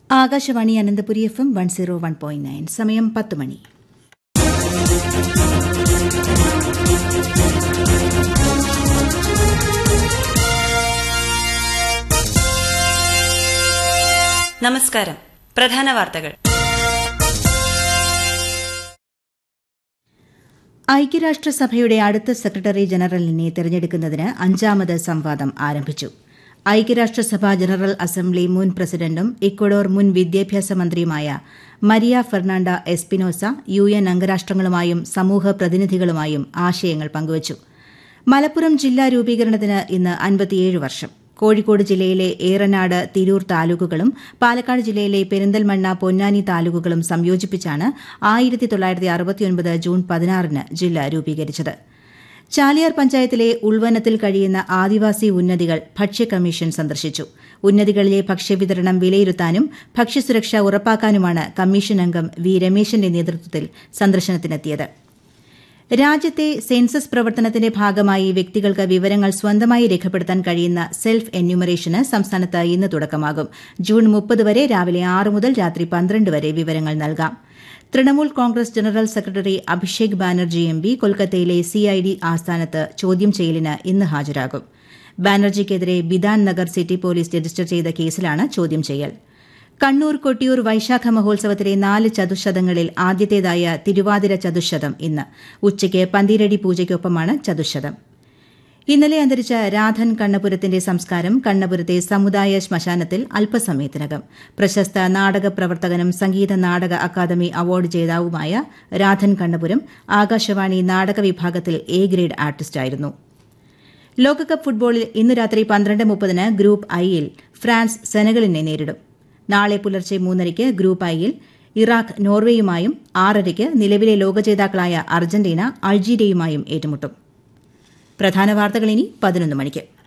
Akashvani Ananthapuri F M one zero one point nine സമയം പത്ത് മണി നമസ്കാരം പ്രധാന വാർത്തകൾ ഐക്യരാഷ്ട്രസഭയുടെ അടുത്ത സെക്രട്ടറി ജനറലിനെ തെരഞ്ഞെടുക്കുന്നതിന് അഞ്ചാമത് സംവാദം ആരംഭിച്ചു ഐക്യരാഷ്ട്രസഭ ജനറൽ അസംബ്ലി മുൻ പ്രസിഡന്റും ഇക്വഡോർ മുൻ വിദ്യാഭ്യാസ മന്ത്രിയുമായ Maria Fernanda Espinosa U N അംഗരാഷ്ട്രങ്ങളുമായും സമൂഹ പ്രതിനിധികളുമായും ആശയങ്ങൾ പങ്കുവച്ചു മലപ്പുറം ജില്ലാ രൂപീകരണത്തിന് ഇന്ന് അൻപത്തിയേഴ് വർഷം കോഴിക്കോട് ജില്ലയിലെ ഏറനാട് തിരൂർ താലൂക്കുകളും പാലക്കാട് ജില്ലയിലെ പെരിന്തൽമണ്ണ പൊന്നാനി താലൂക്കുകളും സംയോജിപ്പിച്ചാണ് ആയിരത്തി തൊള്ളായിരത്തി അറുപത്തിയൊൻപത് ജൂൺ പതിനാറിന് ജില്ല രൂപീകരിച്ചത് ചാലിയാർ പഞ്ചായത്തിലെ ഉൾവനത്തിൽ കഴിയുന്ന ആദിവാസി ഉന്നതികൾ ഭക്ഷ്യ കമ്മീഷൻ സന്ദർശിച്ചു ഉന്നതികളിലെ ഭക്ഷ്യവിതരണം വിലയിരുത്താനും ഭക്ഷ്യസുരക്ഷ ഉറപ്പാക്കാനുമാണ് കമ്മീഷൻ അംഗം വി രമേശന്റെ നേതൃത്വത്തിൽ സന്ദർശനത്തിനെത്തിയത് രാജ്യത്തെ സെൻസസ് പ്രവർത്തനത്തിന്റെ ഭാഗമായി വ്യക്തികൾക്ക് വിവരങ്ങൾ സ്വന്തമായി രേഖപ്പെടുത്താൻ കഴിയുന്ന സെൽഫ് എന്യൂമറേഷന് സംസ്ഥാനത്ത് ഇന്ന് തുടക്കമാകും ജൂൺ മുപ്പത് വരെ രാവിലെ ആറ് മുതൽ രാത്രി പന്ത്രണ്ട് വരെ വിവരങ്ങൾ നൽകാം Trinamool Congress general secretary Abhishek Banerjee M P കൊൽക്കത്തയിലെ സിഐഡി ആസ്ഥാനത്ത് ചോദ്യം ചെയ്യലിന് ഇന്ന് ഹാജരാകും ബാനർജിക്കെതിരെ Bidhan Nagar city police register ചെയ്ത കേസിലാണ് ചോദ്യം ചെയ്യൽ കണ്ണൂർ കൊട്ടിയൂർ വൈശാഖ മഹോത്സവത്തിലെ നാല് ചതുശതങ്ങളിൽ ആദ്യത്തേതായ തിരുവാതിര ചതുശതം ഇന്ന് ഉച്ചയ്ക്ക് പന്തീരടി പൂജയ്ക്കൊപ്പമാണ് ചതുശതം ഇന്നലെ അന്തരിച്ച രാധൻ കണ്ണപുരത്തിന്റെ സംസ്കാരം കണ്ണപുരത്തെ സമുദായ ശ്മശാനത്തിൽ അല്പസമയത്തിനകം പ്രശസ്ത നാടക പ്രവർത്തകനും സംഗീത നാടക അക്കാദമി അവാർഡ് ജേതാവുമായ രാധൻ കണ്ണപുരം ആകാശവാണി നാടക വിഭാഗത്തിൽ എ ഗ്രേഡ് ആർട്ടിസ്റ്റായിരുന്നു ലോകകപ്പ് ഫുട്ബോളിൽ ഇന്ന് രാത്രി പന്ത്രണ്ട് മുപ്പതിന് ഗ്രൂപ്പ് ഐയിൽ ഫ്രാൻസ് സെനഗലിനെ നേരിടും നാളെ പുലർച്ചെ മൂന്നരയ്ക്ക് ഗ്രൂപ്പ് ഐയിൽ ഇറാഖ് നോർവേയുമായും ആറരയ്ക്ക് നിലവിലെ ലോകജേതാക്കളായ അർജന്റീന അൾജീരിയയുമായും ഏറ്റുമുട്ടും പ്രധാന വാർത്തകൾ ഇനി പതിനൊന്ന് മണിക്ക്